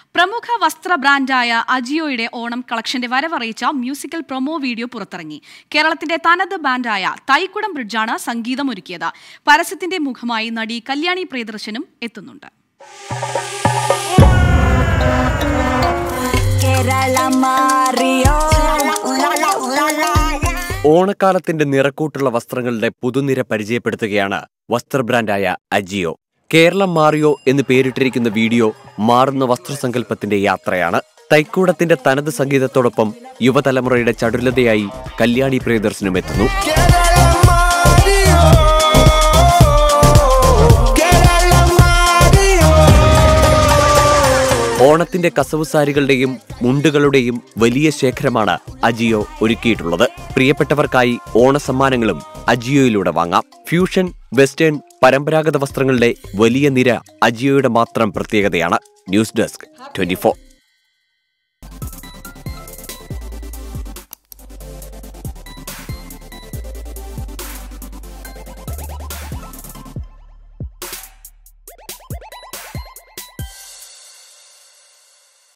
പ്രമുഖ വസ്ത്ര ബ്രാൻഡായ അജിയോയുടെ ഓണം കളക്ഷന്റെ വരവറിയിച്ച മ്യൂസിക്കൽ പ്രൊമോ വീഡിയോ പുറത്തിറങ്ങി കേരളത്തിന്റെ തനത് ബാൻഡായ തൈക്കുടം ബ്രിഡ്ജാണ് സംഗീതമൊരുക്കിയത് പരസ്യത്തിന്റെ മുഖമായി നടി കല്യാണി പ്രിയദർശനും എത്തുന്നുണ്ട് ഓണക്കാലത്തിന്റെ നിറക്കൂട്ടുള്ള വസ്ത്രങ്ങളുടെ പുതുനിര പരിചയപ്പെടുത്തുകയാണ് വസ്ത്ര ബ്രാൻഡായ അജിയോ കേരളം മാറിയോ എന്ന് പേരിട്ടിരിക്കുന്ന വീഡിയോ മാറുന്ന വസ്ത്രസങ്കല്പത്തിന്റെ യാത്രയാണ് തൈക്കൂടത്തിന്റെ തനത് സംഗീതത്തോടൊപ്പം യുവതലമുറയുടെ ചടുലതയായി കല്യാണി പ്രിയദർശനും എത്തുന്നു ഓണത്തിന്റെ കസവ് സാരികളുടെയും മുണ്ടുകളുടെയും വലിയ ശേഖരമാണ് അജിയോ ഒരുക്കിയിട്ടുള്ളത് പ്രിയപ്പെട്ടവർക്കായി ഓണസമ്മാനങ്ങളും അജിയോയിലൂടെ വാങ്ങാം ഫ്യൂഷൻ വെസ്റ്റേൺ പരമ്പരാഗത വസ്ത്രങ്ങളുടെ വലിയ നിര അജിയോയുടെ മാത്രം പ്രത്യേകതയാണ് ന്യൂസ് ഡെസ്ക് ട്വന്റി